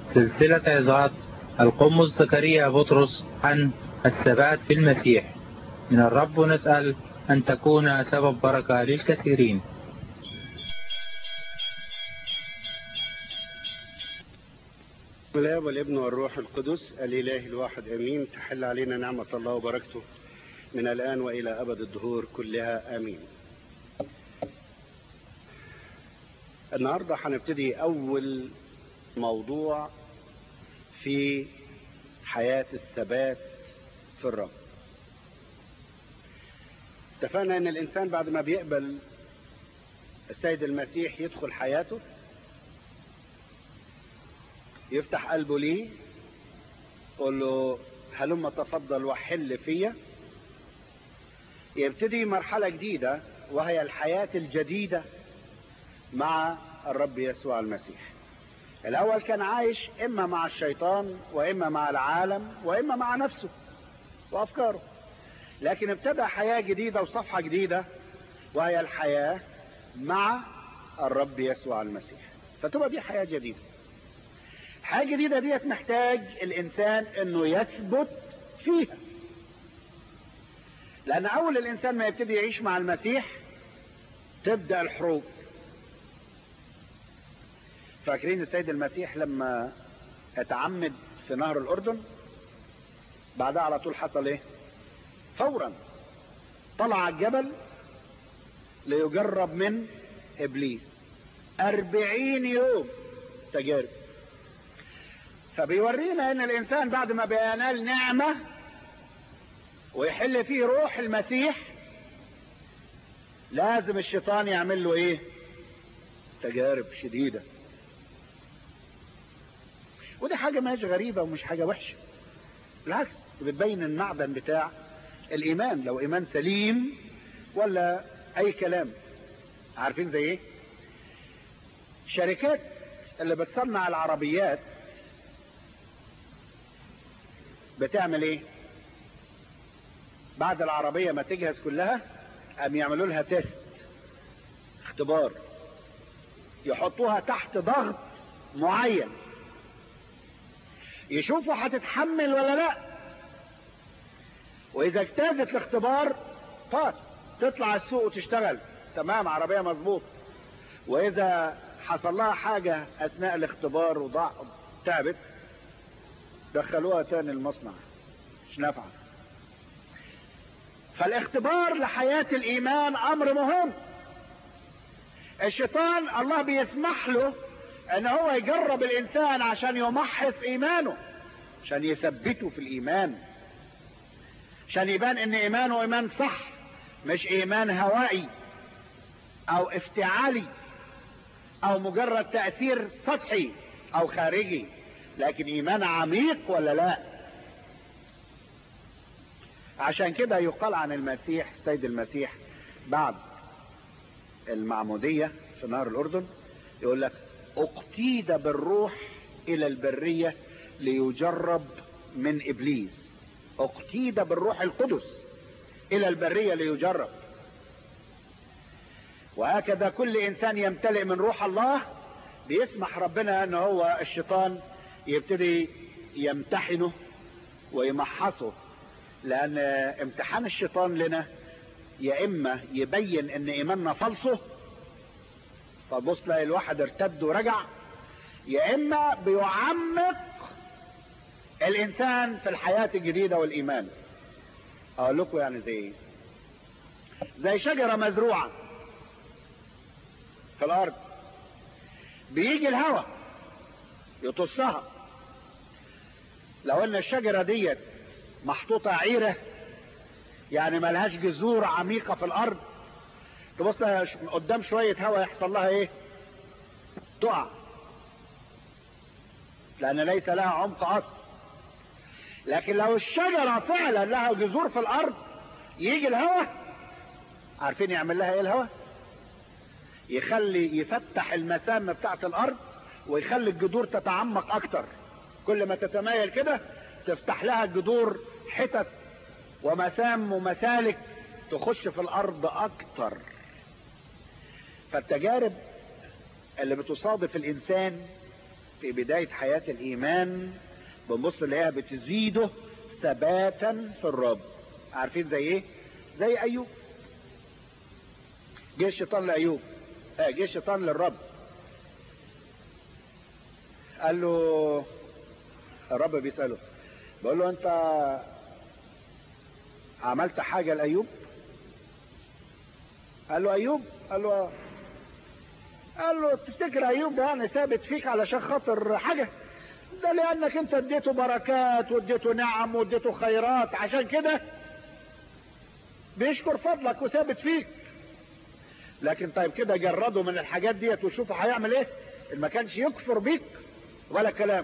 سلسلة عظات القمص زكريا بطرس عن الثبات في المسيح من الرب نسأل أن تكون سبب بركة للكثيرين الاب والابن والروح القدس الاله الواحد امين تحل علينا نعمه الله وبركته من الان والى ابد الدهور كلها امين النهارده هنبتدي اول موضوع في حياه الثبات في الرب اتفقنا ان الانسان بعد ما بيقبل السيد المسيح يدخل حياته يفتح قلبه ليه يقول له هلم تفضل وحل فيا يبتدي مرحلة جديدة وهي الحياة الجديدة مع الرب يسوع المسيح الأول كان عايش إما مع الشيطان وإما مع العالم وإما مع نفسه وأفكاره لكن ابتدى حياة جديدة وصفحة جديدة وهي الحياة مع الرب يسوع المسيح فتبقى دي حياة جديدة الحياة الجديدة ديت محتاج الإنسان إنه يثبت فيها لأن أول الإنسان ما يبتدي يعيش مع المسيح تبدأ الحروب فاكرين السيد المسيح لما اتعمد في نهر الأردن بعدها على طول حصل إيه؟ فورا طلع الجبل ليجرب من إبليس أربعين يوم تجارب فبيورينا ان الانسان بعد ما بينال نعمة ويحل فيه روح المسيح لازم الشيطان يعمل له ايه تجارب شديدة ودي حاجة ماش غريبة ومش حاجة وحشة بالعكس بتبين المعدن بتاع الايمان لو ايمان سليم ولا اي كلام عارفين زي ايه شركات اللي بتصنع العربيات بتعمل ايه بعد العربية ما تجهز كلها قام يعملوا لها تيست اختبار يحطوها تحت ضغط معين يشوفوا هتتحمل ولا لا واذا اجتازت الاختبار باس تطلع السوق وتشتغل تمام عربية مظبوط واذا حصل لها حاجة اثناء الاختبار وضع تعبت دخلوها تاني المصنع مش نافعة فالاختبار لحياة الإيمان أمر مهم الشيطان الله بيسمح له أن هو يجرب الإنسان عشان يمحص إيمانه عشان يثبته في الإيمان عشان يبان أن إيمانه إيمان صح مش إيمان هوائي أو افتعالي أو مجرد تأثير سطحي أو خارجي لكن ايمان عميق ولا لا عشان كده يقال عن المسيح سيد المسيح بعد المعمودية في نهر الاردن يقول لك اقتيد بالروح الى البرية ليجرب من ابليس اقتيد بالروح القدس الى البرية ليجرب وهكذا كل انسان يمتلئ من روح الله بيسمح ربنا ان هو الشيطان يبتدي يمتحنه ويمحصه لان امتحان الشيطان لنا يا اما يبين ان ايماننا فالصه فبص تلاقي الواحد ارتد ورجع يا اما بيعمق الانسان في الحياة الجديدة والايمان اقول لكم يعني زي ايه زي شجرة مزروعة في الارض بيجي الهواء يطصها لو ان الشجرة ديت محطوطة عيرة يعني ملهاش جذور عميقة في الارض تبص قدام شوية هوا يحصل لها ايه تقع لان ليس لها عمق اصلا لكن لو الشجرة فعلا لها جذور في الارض يجي الهوا عارفين يعمل لها ايه الهوا يخلي يفتح المسام بتاعت الارض ويخلي الجذور تتعمق اكتر كل ما تتمايل كده تفتح لها الجذور حتت ومسام ومسالك تخش في الارض اكتر فالتجارب اللي بتصادف الانسان في بداية حياة الإيمان بنبص نلاقيها بتزيده ثباتا في الرب عارفين زي ايه زي ايوب جه الشيطان لايوب اه جه الشيطان للرب قال له الرب بيسأله بيقول له انت عملت حاجة لأيوب قال له أيوب قال له آه. قال له تفتكر أيوب ده يعني ثابت فيك علشان خاطر حاجة ده لأنك أنت اديته بركات واديته نعم واديته خيرات عشان كده بيشكر فضلك وثابت فيك لكن طيب كده جرده من الحاجات ديت وشوفوا هيعمل ايه ما كانش يكفر بيك ولا كلام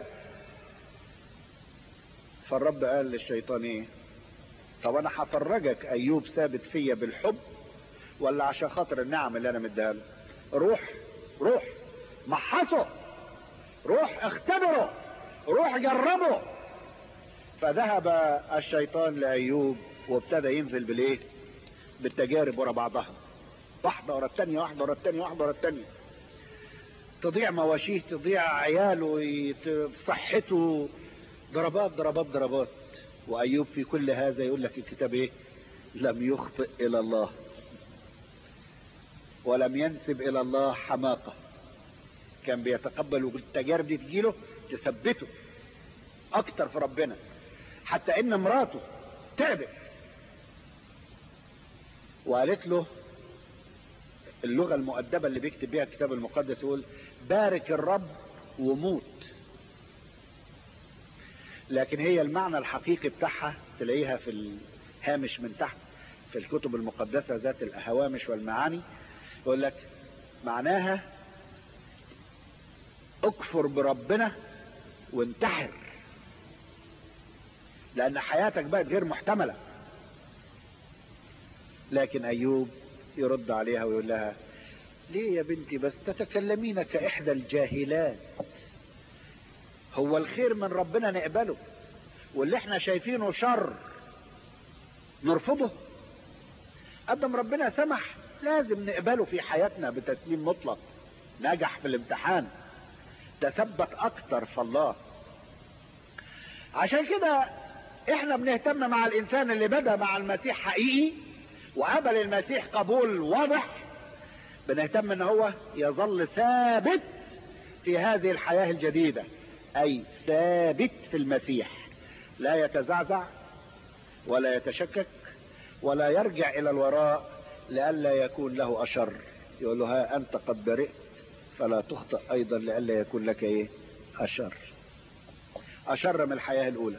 فالرب قال للشيطان ايه طب انا هفرجك ايوب ثابت فيا بالحب ولا عشان خاطر النعم اللي انا مديها له روح روح محصه روح اختبره روح جربه فذهب الشيطان لايوب وابتدى ينزل بالايه بالتجارب ورا بعضها واحده ورا الثانيه واحده ورا الثانيه واحده ورا الثانيه تضيع مواشيه تضيع عياله يت- صحته ضربات ضربات ضربات وايوب في كل هذا يقول لك الكتاب ايه لم يخطئ الى الله ولم ينسب الى الله حماقه كان بيتقبل التجارب دي تجيله تثبته اكتر في ربنا حتى ان مراته تعبت وقالت له اللغة المؤدبة اللي بيكتب بيها الكتاب المقدس يقول بارك الرب وموت لكن هي المعنى الحقيقي بتاعها تلاقيها في الهامش من تحت في الكتب المقدسة ذات الهوامش والمعاني يقول لك معناها اكفر بربنا وانتحر لان حياتك بقت غير محتملة لكن ايوب يرد عليها ويقول لها ليه يا بنتي بس تتكلمين كإحدى الجاهلات هو الخير من ربنا نقبله واللي احنا شايفينه شر نرفضه قدم ربنا سمح لازم نقبله في حياتنا بتسليم مطلق نجح في الامتحان تثبت اكتر في الله عشان كده احنا بنهتم مع الانسان اللي بدا مع المسيح حقيقي وقبل المسيح قبول واضح بنهتم ان هو يظل ثابت في هذه الحياة الجديدة اي ثابت في المسيح لا يتزعزع ولا يتشكك ولا يرجع الى الوراء لئلا يكون له اشر يقول له ها انت قد برئت فلا تخطئ ايضا لئلا يكون لك ايه اشر اشر من الحياة الاولى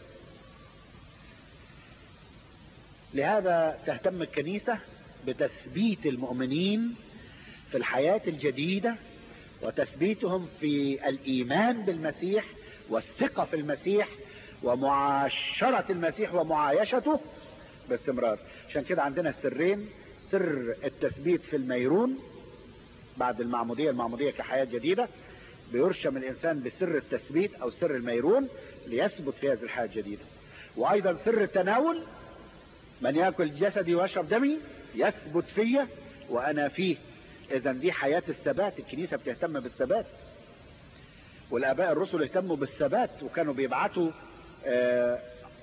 لهذا تهتم الكنيسة بتثبيت المؤمنين في الحياة الجديدة وتثبيتهم في الإيمان بالمسيح والثقة في المسيح ومعاشرة المسيح ومعايشته باستمرار عشان كده عندنا السرين سر التثبيت في الميرون بعد المعمودية المعمودية كحياة جديدة بيرشم الإنسان بسر التثبيت أو سر الميرون ليثبت في هذه الحياة الجديدة وأيضا سر التناول من ياكل جسدي ويشرب دمي يثبت فيا وانا فيه اذا دي حياة الثبات الكنيسة بتهتم بالثبات والاباء الرسل اهتموا بالثبات وكانوا بيبعتوا آه،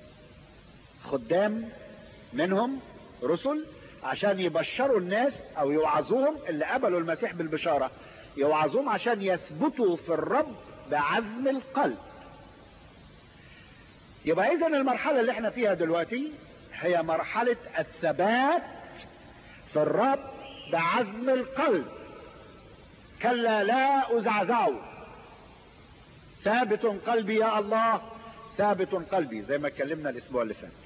خدام منهم رسل عشان يبشروا الناس او يوعظوهم اللي قبلوا المسيح بالبشارة يوعظوهم عشان يثبتوا في الرب بعزم القلب يبقى اذا المرحلة اللي احنا فيها دلوقتي هي مرحلة الثبات في الرب بعزم القلب كلا لا أزعزعه ثابت قلبي يا الله ثابت قلبي زي ما اتكلمنا الأسبوع اللي فات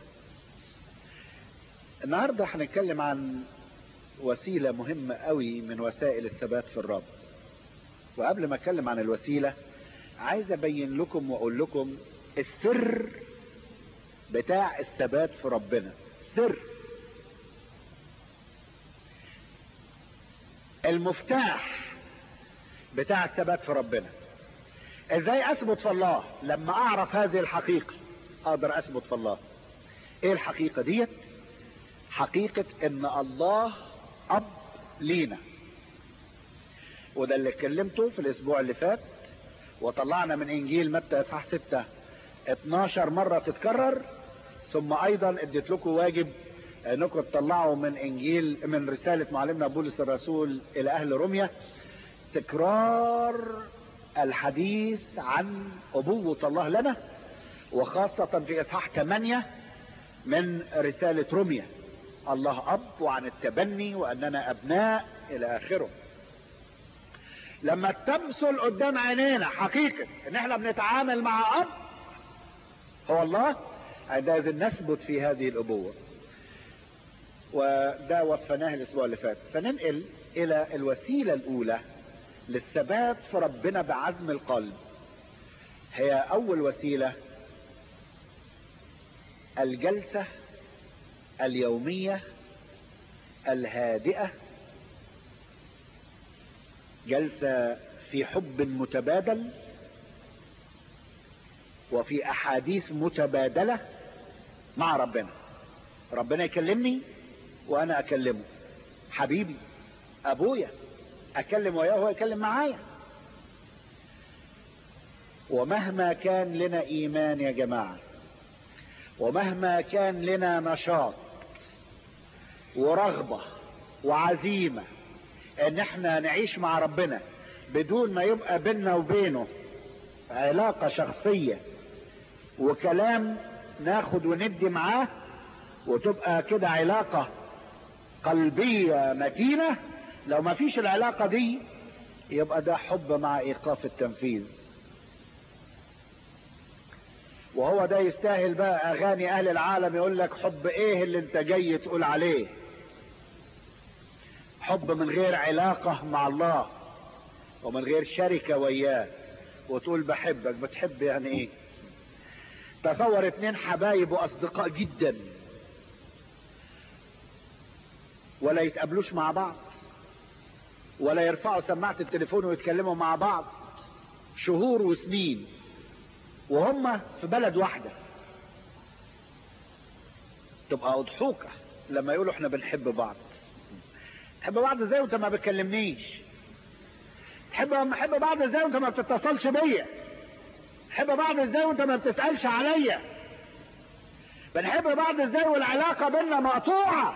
النهاردة هنتكلم عن وسيلة مهمة قوي من وسائل الثبات في الرب وقبل ما اتكلم عن الوسيلة عايز ابين لكم واقول لكم السر بتاع الثبات في ربنا سر المفتاح بتاع الثبات في ربنا ازاي اثبت في الله لما اعرف هذه الحقيقة اقدر اثبت في الله ايه الحقيقة ديت حقيقة ان الله اب لينا وده اللي اتكلمته في الاسبوع اللي فات وطلعنا من انجيل متى اصحاح 6 12 مرة تتكرر ثم ايضا اديت لكم واجب انكم تطلعوا من انجيل من رسالة معلمنا بولس الرسول الى اهل روميا تكرار الحديث عن ابوة الله لنا وخاصة في اصحاح 8 من رسالة روميا الله اب وعن التبني واننا ابناء الى اخره لما تمثل قدام عينينا حقيقة ان احنا بنتعامل مع اب هو الله عندئذ نثبت في هذه الابوة وده وفناه الاسبوع اللي فات فننقل الى الوسيلة الاولى للثبات في ربنا بعزم القلب هي اول وسيلة الجلسة اليومية الهادئة جلسة في حب متبادل وفي احاديث متبادلة مع ربنا ربنا يكلمني وانا اكلمه حبيبي ابويا اكلم وياه وهو يكلم معايا ومهما كان لنا ايمان يا جماعة ومهما كان لنا نشاط ورغبة وعزيمة ان احنا نعيش مع ربنا بدون ما يبقى بيننا وبينه علاقة شخصية وكلام ناخد وندي معاه وتبقى كده علاقة قلبية متينة لو ما فيش العلاقة دي يبقى ده حب مع ايقاف التنفيذ وهو ده يستاهل بقى اغاني اهل العالم يقول لك حب ايه اللي انت جاي تقول عليه حب من غير علاقة مع الله ومن غير شركة وياه وتقول بحبك بتحب يعني ايه تصور اتنين حبايب واصدقاء جدا ولا يتقابلوش مع بعض ولا يرفعوا سماعة التليفون ويتكلموا مع بعض شهور وسنين وهم في بلد واحدة تبقى اضحوكة لما يقولوا احنا بنحب بعض تحب بعض ازاي وانت ما بتكلمنيش تحب نحب بعض ازاي وانت ما بتتصلش بيا تحب بعض ازاي وانت ما بتسألش عليا بنحب بعض ازاي والعلاقة بينا مقطوعة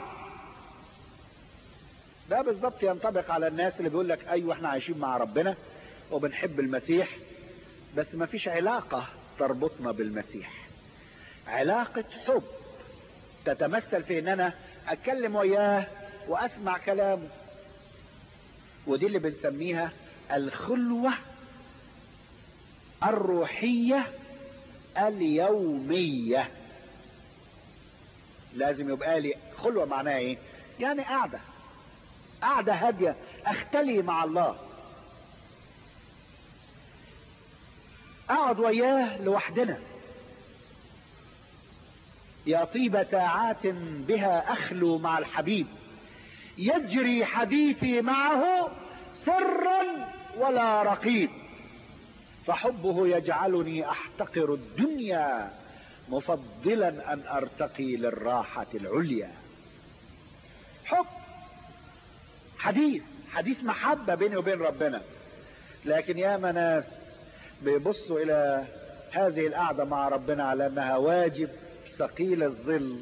ده بالظبط ينطبق على الناس اللي بيقول لك ايوه احنا عايشين مع ربنا وبنحب المسيح بس ما فيش علاقة تربطنا بالمسيح علاقة حب تتمثل في ان انا اتكلم وياه واسمع كلامه ودي اللي بنسميها الخلوة الروحية اليومية لازم يبقى لي خلوة معناها ايه يعني قاعدة قاعدة هادية اختلي مع الله اقعد وياه لوحدنا يا طيب ساعات بها اخلو مع الحبيب يجري حديثي معه سرا ولا رقيب فحبه يجعلني احتقر الدنيا مفضلا ان ارتقي للراحة العليا حب حديث حديث محبة بيني وبين ربنا لكن يا ناس بيبصوا الى هذه القعدة مع ربنا على انها واجب ثقيل الظل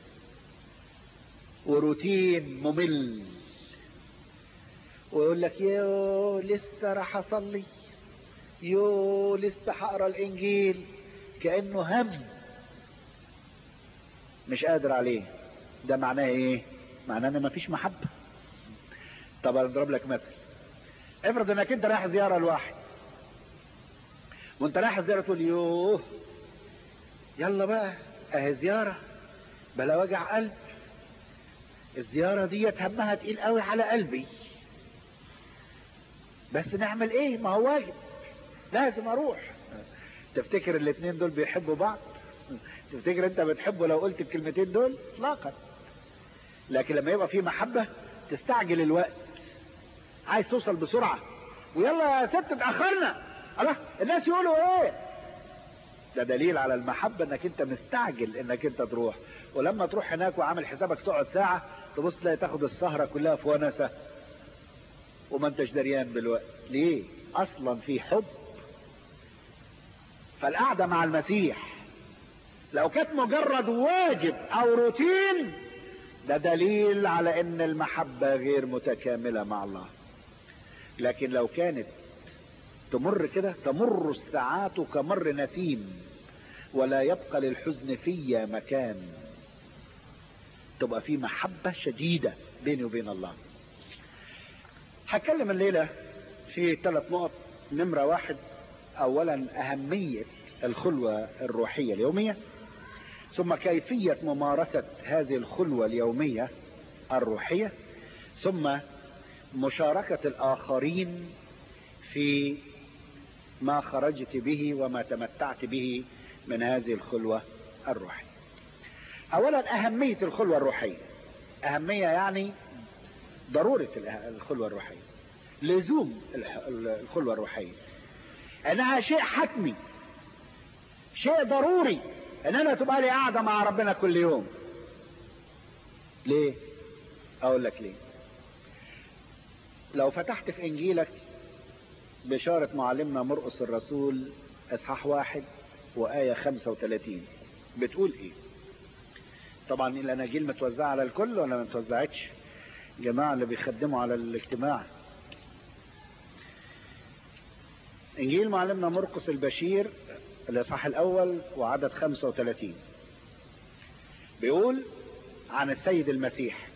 وروتين ممل ويقول لك يو لسه راح اصلي يو لسه هقرا الانجيل كانه هم مش قادر عليه ده معناه ايه معناه ان مفيش محبه طب اضرب لك مثل افرض انك انت رايح زياره لواحد وانت رايح زياره تقول يوه يلا بقى اهي زياره بلا وجع قلب الزيارة دي همها تقيل قوي على قلبي بس نعمل ايه ما هو واجب لازم اروح تفتكر الاتنين دول بيحبوا بعض تفتكر انت بتحبه لو قلت الكلمتين دول اطلاقا لكن لما يبقى في محبة تستعجل الوقت عايز توصل بسرعة ويلا يا ست اتأخرنا الله الناس يقولوا ايه ده دليل على المحبة انك انت مستعجل انك انت تروح ولما تروح هناك وعامل حسابك تقعد ساعة تبص تلاقي تاخد السهرة كلها في ونسة وما انتش دريان بالوقت ليه اصلا في حب فالقعدة مع المسيح لو كانت مجرد واجب او روتين ده دليل على ان المحبة غير متكاملة مع الله لكن لو كانت تمر كده تمر الساعات كمر نسيم ولا يبقى للحزن في مكان تبقى في محبة شديدة بيني وبين الله هتكلم الليلة في ثلاث نقط نمرة واحد اولا اهمية الخلوة الروحية اليومية ثم كيفية ممارسة هذه الخلوة اليومية الروحية ثم مشاركة الآخرين في ما خرجت به وما تمتعت به من هذه الخلوة الروحية أولا أهمية الخلوة الروحية أهمية يعني ضرورة الخلوة الروحية لزوم الخلوة الروحية أنها شيء حتمي شيء ضروري ان انا تبقى لي قاعده مع ربنا كل يوم ليه اقول لك ليه لو فتحت في انجيلك بشارة معلمنا مرقس الرسول اصحاح واحد وآية خمسة وثلاثين بتقول ايه طبعا الاناجيل متوزعة على الكل ولا ما متوزعتش جماعة اللي بيخدموا على الاجتماع انجيل معلمنا مرقس البشير الاصحاح الاول وعدد 35 بيقول عن السيد المسيح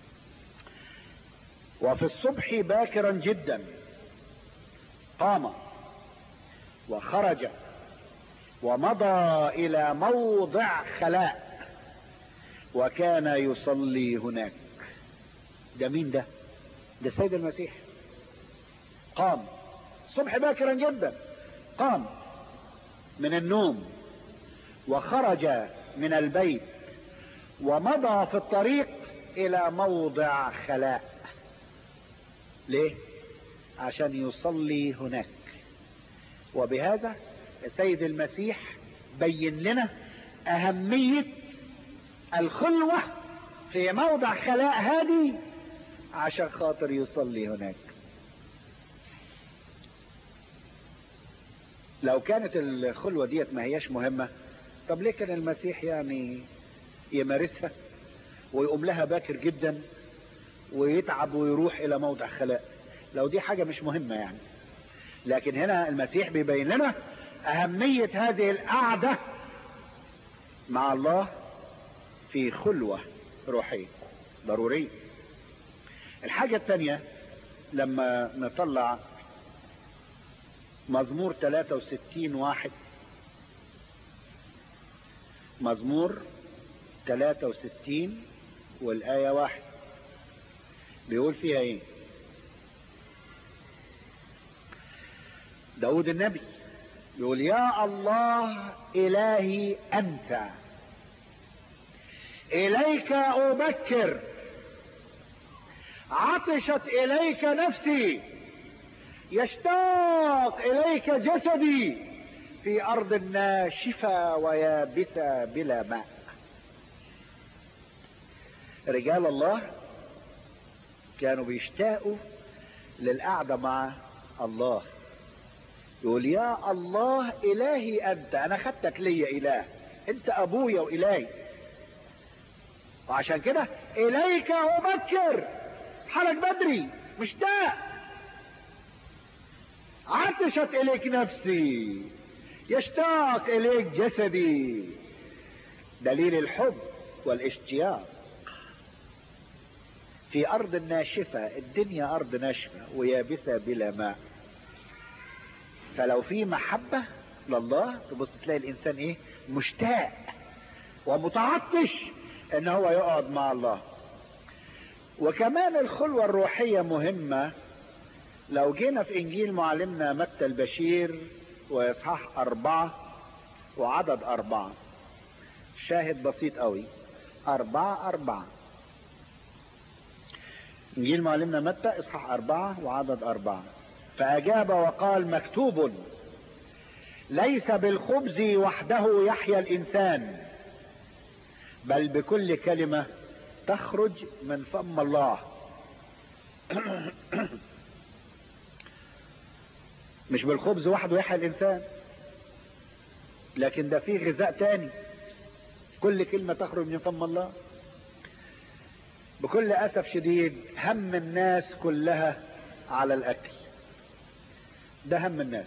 وفي الصبح باكرا جدا قام وخرج ومضى الى موضع خلاء وكان يصلي هناك ده مين ده ده السيد المسيح قام الصبح باكرا جدا قام من النوم وخرج من البيت ومضى في الطريق الى موضع خلاء ليه عشان يصلي هناك وبهذا السيد المسيح بين لنا اهمية الخلوة في موضع خلاء هادي عشان خاطر يصلي هناك لو كانت الخلوة ديت ما هياش مهمة طب ليه كان المسيح يعني يمارسها ويقوم لها باكر جدا ويتعب ويروح الى موضع خلاء لو دي حاجة مش مهمة يعني لكن هنا المسيح بيبين لنا اهمية هذه القعدة مع الله في خلوة روحية ضرورية الحاجة الثانية لما نطلع مزمور 63 واحد مزمور 63 والآية واحد بيقول فيها ايه داود النبي يقول يا الله إلهي أنت إليك أبكر عطشت إليك نفسي يشتاق إليك جسدي في أرض ناشفة ويابسة بلا ماء رجال الله كانوا بيشتاقوا للقعدة مع الله يقول يا الله إلهي أنت أنا خدتك ليا إله أنت أبويا وإلهي وعشان كده إليك أبكر حالك بدري مشتاق عطشت إليك نفسي يشتاق إليك جسدي دليل الحب والاشتياق في أرض ناشفة الدنيا أرض ناشفة ويابسة بلا ماء فلو في محبة لله تبص تلاقي الإنسان إيه مشتاق ومتعطش إن هو يقعد مع الله وكمان الخلوة الروحية مهمة لو جينا في إنجيل معلمنا متى البشير وإصحاح أربعة وعدد أربعة شاهد بسيط قوي أربعة أربعة إنجيل معلمنا متى إصحاح أربعة وعدد أربعة فأجاب وقال مكتوب ليس بالخبز وحده يحيا الإنسان بل بكل كلمة تخرج من فم الله مش بالخبز وحده يحيا الإنسان لكن ده فيه غذاء تاني كل كلمة تخرج من فم الله بكل أسف شديد هم الناس كلها على الأكل ده هم الناس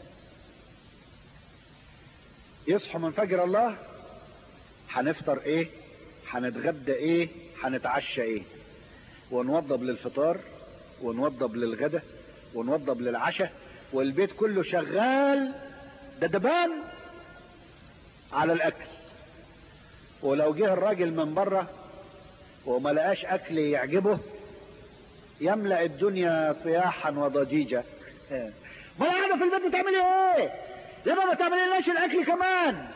يصحوا من فجر الله هنفطر ايه هنتغدى ايه هنتعشى ايه ونوضب للفطار ونوضب للغدا ونوضب للعشاء والبيت كله شغال دبان على الاكل ولو جه الراجل من بره وما لقاش اكل يعجبه يملأ الدنيا صياحا وضجيجا ما قاعدة في البيت بتعملي ايه لما ما تعمليناش الاكل كمان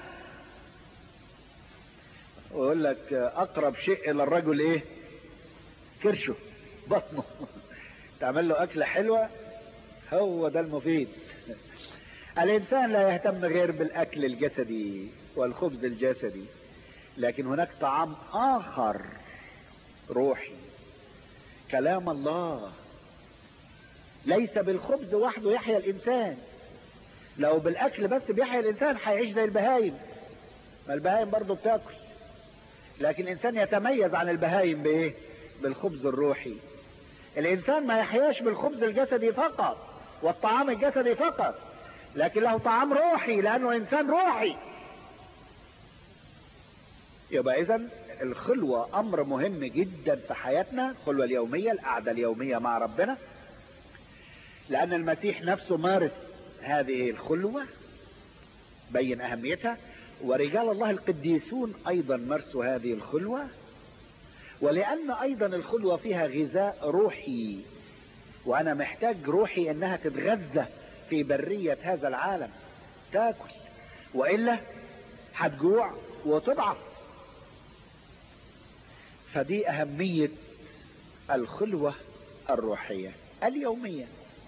ويقول لك اقرب شيء الى الرجل ايه كرشه بطنه تعمل له اكله حلوه هو ده المفيد الانسان لا يهتم غير بالاكل الجسدي والخبز الجسدي لكن هناك طعام اخر روحي كلام الله ليس بالخبز وحده يحيا الانسان لو بالاكل بس بيحيا الانسان هيعيش زي البهايم ما البهايم برضه بتاكل لكن الانسان يتميز عن البهايم بايه بالخبز الروحي الانسان ما يحياش بالخبز الجسدي فقط والطعام الجسدي فقط لكن له طعام روحي لانه انسان روحي يبقى اذا الخلوة امر مهم جدا في حياتنا الخلوة اليومية القعدة اليومية مع ربنا لان المسيح نفسه مارس هذه الخلوة بين اهميتها ورجال الله القديسون ايضا مارسوا هذه الخلوة ولان ايضا الخلوة فيها غذاء روحي وانا محتاج روحي انها تتغذى في برية هذا العالم تاكل والا هتجوع وتضعف فدي اهمية الخلوة الروحية اليومية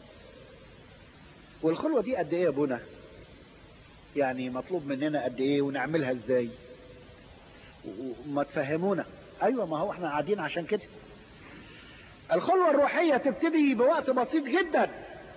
والخلوة دي قد ايه يا بنا يعني مطلوب مننا قد ايه ونعملها ازاي وما تفهمونا ايوه ما هو احنا قاعدين عشان كده الخلوة الروحية تبتدي بوقت بسيط جدا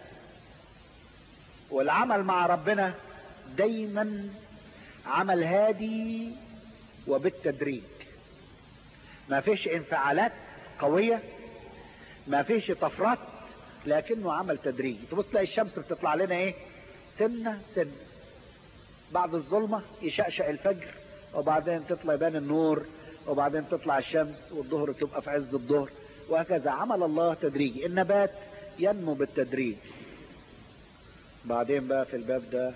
والعمل مع ربنا دايما عمل هادي وبالتدريج ما فيش انفعالات قوية ما فيش طفرات لكنه عمل تدريجي تبص تلاقي الشمس بتطلع لنا ايه سنة سنة بعد الظلمة يشقشق الفجر وبعدين تطلع يبان النور وبعدين تطلع الشمس والظهر تبقى في عز الظهر وهكذا عمل الله تدريجي النبات ينمو بالتدريج بعدين بقى في الباب ده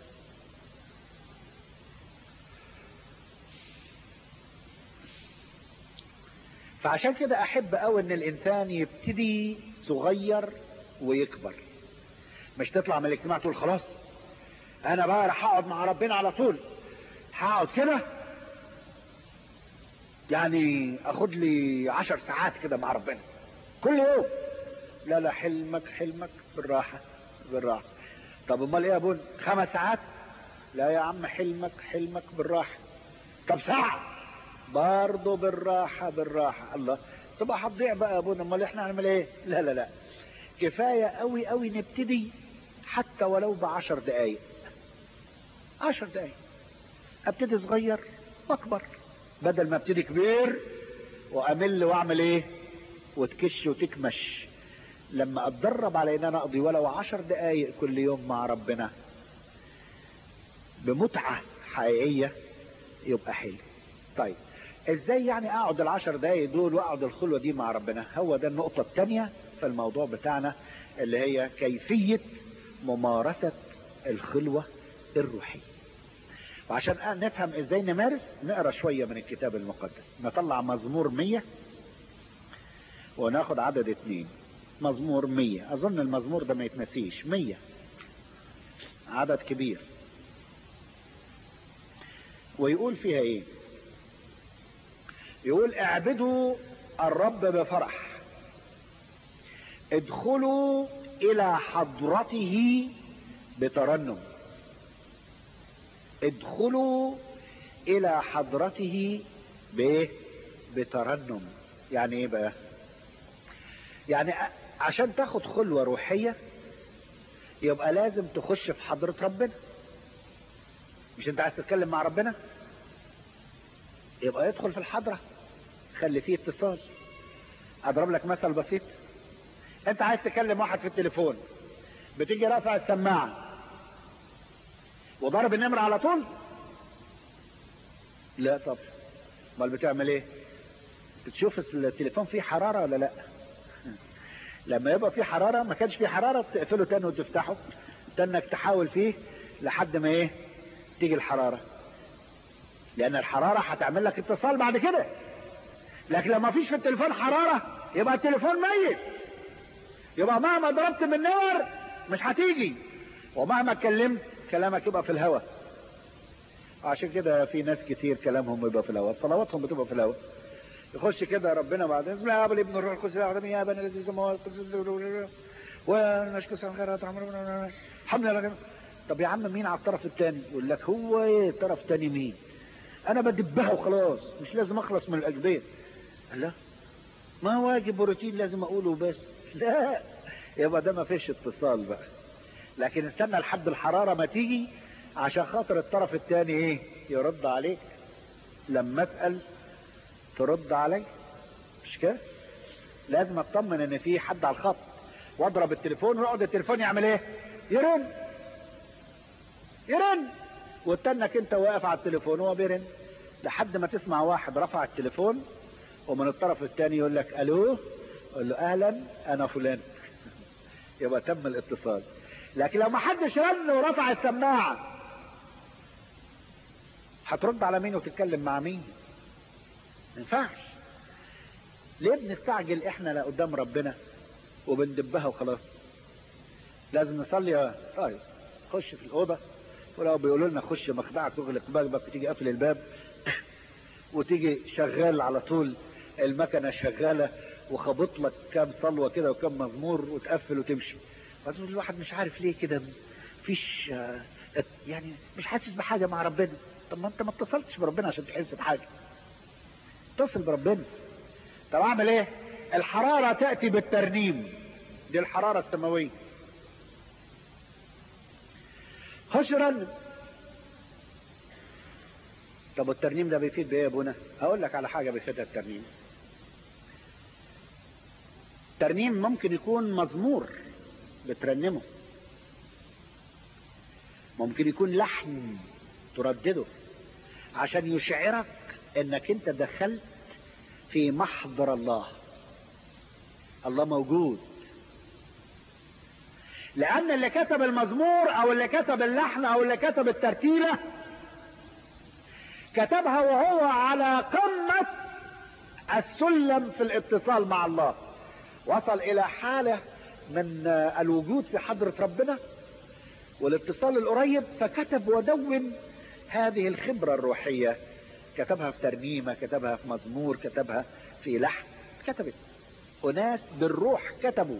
فعشان كده احب قوي ان الانسان يبتدي صغير ويكبر مش تطلع من الاجتماع تقول خلاص انا بقى راح اقعد مع ربنا على طول هقعد كده يعني اخد لي عشر ساعات كده مع ربنا كل يوم لا لا حلمك حلمك بالراحة بالراحة طب امال ايه يا ابونا خمس ساعات لا يا عم حلمك حلمك بالراحة طب ساعة برضه بالراحة بالراحة الله تبقى هتضيع بقى يا ابونا امال احنا هنعمل ايه لا لا لا كفاية قوي قوي نبتدي حتى ولو بعشر دقايق عشر دقايق ابتدي صغير واكبر بدل ما ابتدي كبير وامل واعمل ايه وتكش وتكمش لما اتدرب على ان انا اقضي ولو عشر دقايق كل يوم مع ربنا بمتعة حقيقية يبقى حلو طيب ازاي يعني اقعد العشر دقايق دول واقعد الخلوة دي مع ربنا هو ده النقطة التانية في الموضوع بتاعنا اللي هي كيفية ممارسة الخلوة الروحية وعشان نفهم ازاي نمارس نقرا شوية من الكتاب المقدس نطلع مزمور مية وناخد عدد اتنين مزمور مية اظن المزمور ده ما يتنسيش مية عدد كبير ويقول فيها ايه يقول اعبدوا الرب بفرح ادخلوا الى حضرته بترنم ادخلوا الى حضرته بايه بترنم يعني ايه بقى يعني عشان تاخد خلوة روحية يبقى لازم تخش في حضرة ربنا مش انت عايز تتكلم مع ربنا يبقى يدخل في الحضرة خلي فيه اتصال اضرب لك مثل بسيط انت عايز تكلم واحد في التليفون بتيجي رافع السماعة وضرب النمرة على طول لا طب امال بتعمل ايه بتشوف التليفون فيه حرارة ولا لا لما يبقى فيه حرارة ما كانش فيه حرارة تقفله تاني وتفتحه تنك تحاول فيه لحد ما ايه تيجي الحرارة لان الحرارة هتعمل لك اتصال بعد كده لكن لما فيش في التليفون حرارة يبقى التليفون ميت يبقى مهما ضربت بالنور مش هتيجي ومهما اتكلمت كلامك يبقى في الهواء عشان كده في ناس كتير كلامهم يبقى في الهواء صلواتهم بتبقى في الهواء يخش كده ربنا بعد اسم يا ابن ابن الروح القدس يا يا بني الذي سماوات ونشكر سبحان خيرات الحمد لله طب يا عم مين على الطرف الثاني يقول لك هو ايه الطرف الثاني مين انا بدبها وخلاص مش لازم اخلص من الاجبيه لا ما واجب وروتين لازم اقوله بس لا يبقى ده ما فيش اتصال بقى لكن استنى لحد الحرارة ما تيجي عشان خاطر الطرف الثاني ايه يرد عليك لما اسأل ترد علي مش كده لازم اطمن ان في حد على الخط واضرب التليفون ويقعد التليفون يعمل ايه يرن يرن وتنك انت واقف على التليفون وهو بيرن لحد ما تسمع واحد رفع التليفون ومن الطرف الثاني يقول لك الو قول له اهلا انا فلان يبقى تم الاتصال لكن لو ما حدش رن ورفع السماعه هترد على مين وتتكلم مع مين ما ينفعش ليه بنستعجل احنا لا قدام ربنا وبندبها وخلاص لازم نصلي طيب خش في الاوضه ولو بيقولوا لنا خش مخدعك واغلق بابك وتيجي قافل الباب وتيجي شغال على طول المكنه شغاله وخبط لك كام صلوه كده وكام مزمور وتقفل وتمشي بعدين الواحد مش عارف ليه كده مفيش يعني مش حاسس بحاجه مع ربنا طب ما انت ما اتصلتش بربنا عشان تحس بحاجه اتصل بربنا طب اعمل ايه الحراره تاتي بالترنيم دي الحراره السماويه خش رنم طب والترنيم ده بيفيد بايه يا ابونا اقول لك على حاجه بيفيدها الترنيم الترنيم ممكن يكون مزمور بترنمه ممكن يكون لحن تردده عشان يشعرك انك انت دخلت في محضر الله الله موجود لان اللي كتب المزمور او اللي كتب اللحن او اللي كتب الترتيلة كتبها وهو على قمة السلم في الاتصال مع الله وصل الى حالة من الوجود في حضرة ربنا والاتصال القريب فكتب ودون هذه الخبرة الروحية كتبها في ترنيمة كتبها في مزمور كتبها في لحن كتبت وناس بالروح كتبوا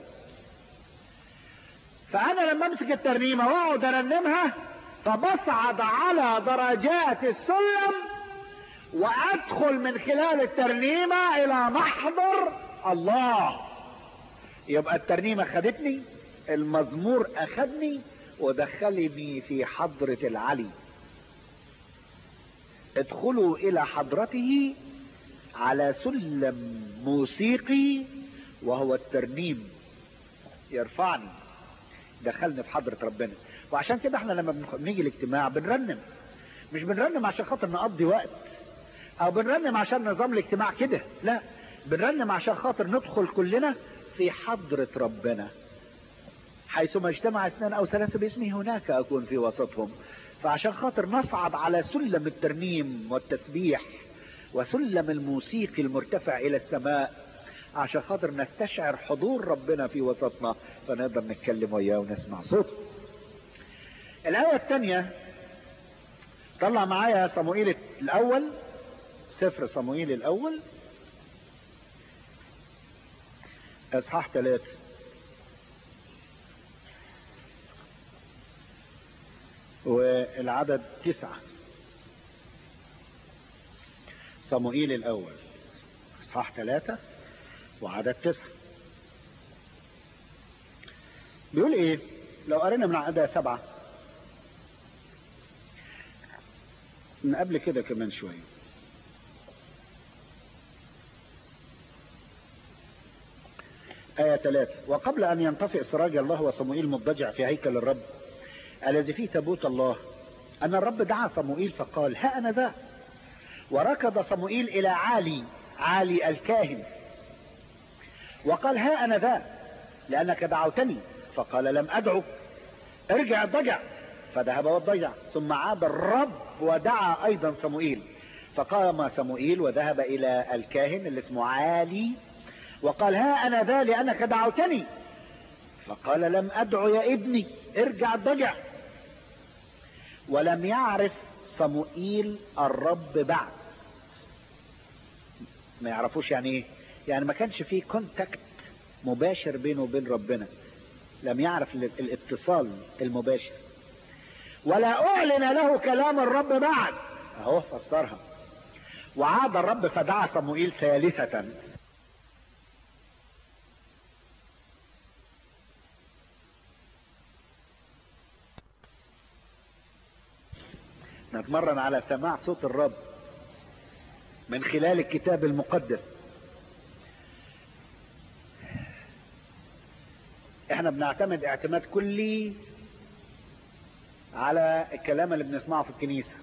فأنا لما أمسك الترنيمة وأقعد أرنمها فبصعد على درجات السلم وأدخل من خلال الترنيمة إلى محضر الله يبقى الترنيمة خدتني المزمور أخدني ودخلني في حضرة العلي ادخلوا الى حضرته على سلم موسيقي وهو الترنيم يرفعني دخلني في حضرة ربنا وعشان كده احنا لما بنيجي الاجتماع بنرنم مش بنرنم عشان خاطر نقضي وقت او بنرنم عشان نظام الاجتماع كده لا بنرنم عشان خاطر ندخل كلنا في حضرة ربنا حيثما اجتمع اثنان او ثلاثة باسمي هناك اكون في وسطهم فعشان خاطر نصعد على سلم الترنيم والتسبيح وسلم الموسيقي المرتفع الى السماء عشان خاطر نستشعر حضور ربنا في وسطنا فنقدر نتكلم وياه ونسمع صوته الآية الثانية طلع معايا صموئيل الأول سفر صموئيل الأول إصحاح ثلاثة والعدد تسعة صموئيل الأول إصحاح ثلاثة وعدد تسعة بيقول إيه لو قرينا من عدد سبعة من قبل كده كمان شوية آية ثلاثة وقبل أن ينطفئ سراج الله وصموئيل مضجع في هيكل الرب الذي فيه تابوت الله أن الرب دعا صموئيل فقال ها أنا ذا وركض صموئيل إلى عالي عالي الكاهن وقال ها أنا ذا لأنك دعوتني فقال لم أدعك ارجع الضجع فذهب والضجع ثم عاد الرب ودعا أيضا صموئيل فقام صموئيل وذهب إلى الكاهن اللي اسمه عالي وقال ها أنا ذا لأنك دعوتني فقال لم أدعو يا ابني ارجع الضجع ولم يعرف صموئيل الرب بعد ما يعرفوش يعني ايه يعني ما كانش فيه كونتاكت مباشر بينه وبين ربنا لم يعرف الاتصال المباشر ولا اعلن له كلام الرب بعد اهو فسرها وعاد الرب فدعا صموئيل ثالثة نتمرن على سماع صوت الرب من خلال الكتاب المقدس احنا بنعتمد اعتماد كلي على الكلام اللي بنسمعه في الكنيسة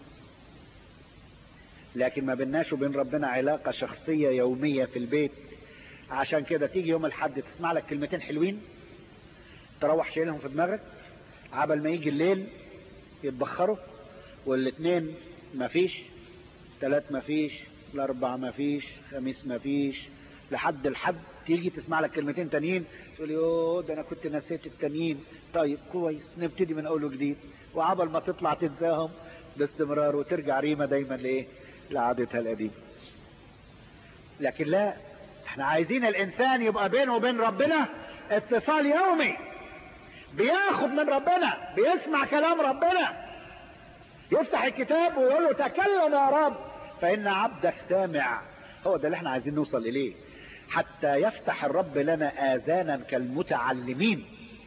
لكن ما بيناش وبين ربنا علاقة شخصية يومية في البيت عشان كده تيجي يوم الحد تسمع لك كلمتين حلوين تروح شايلهم في دماغك عبل ما يجي الليل يتبخروا والاثنين مفيش ثلاث مفيش الاربع مفيش خميس مفيش لحد الحد تيجي تسمع لك كلمتين تانيين تقول يوه ده انا كنت نسيت التانيين طيب كويس نبتدي من اول وجديد وعبل ما تطلع تنساهم باستمرار وترجع ريمه دايما لايه لعادتها القديمه لكن لا احنا عايزين الانسان يبقى بينه وبين ربنا اتصال يومي بياخد من ربنا بيسمع كلام ربنا يفتح الكتاب ويقول له تكلم يا رب فإن عبدك سامع هو ده اللي احنا عايزين نوصل إليه حتى يفتح الرب لنا آذانا كالمتعلمين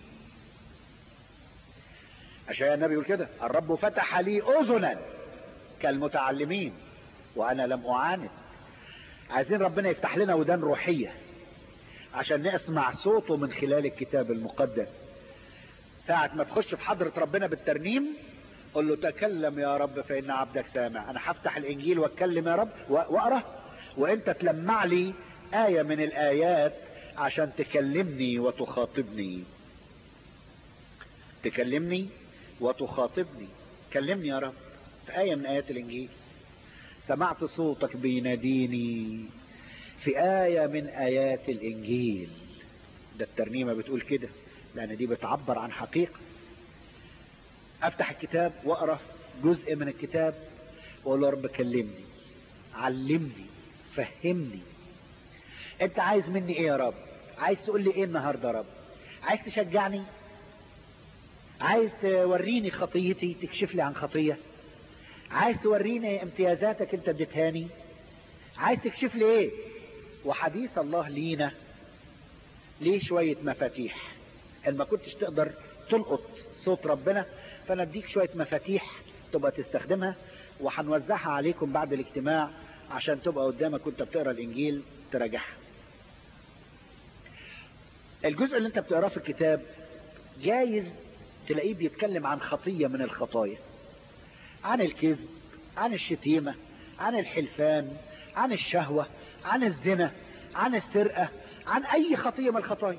عشان النبي يقول كده الرب فتح لي أذنا كالمتعلمين وأنا لم أعاند عايزين ربنا يفتح لنا ودان روحية عشان نسمع صوته من خلال الكتاب المقدس ساعة ما تخش في حضرة ربنا بالترنيم قل له تكلم يا رب فإن عبدك سامع أنا هفتح الإنجيل واتكلم يا رب وأقرأ وأنت تلمع لي آية من الآيات عشان تكلمني وتخاطبني تكلمني وتخاطبني كلمني يا رب في آية من آيات الإنجيل سمعت صوتك بيناديني في آية من آيات الإنجيل ده الترنيمة بتقول كده لأن دي بتعبر عن حقيقة افتح الكتاب واقرا جزء من الكتاب واقول له رب كلمني علمني فهمني انت عايز مني ايه يا رب عايز تقول لي ايه النهارده يا رب عايز تشجعني عايز توريني خطيتي تكشف لي عن خطيه عايز توريني امتيازاتك انت اديتهاني عايز تكشف لي ايه وحديث الله لينا ليه شويه مفاتيح ان ما كنتش تقدر تلقط صوت ربنا فانا اديك شوية مفاتيح تبقى تستخدمها وهنوزعها عليكم بعد الاجتماع عشان تبقى قدامك وانت بتقرا الانجيل تراجعها الجزء اللي انت بتقراه في الكتاب جايز تلاقيه بيتكلم عن خطية من الخطايا عن الكذب عن الشتيمة عن الحلفان عن الشهوة عن الزنا عن السرقة عن اي خطية من الخطايا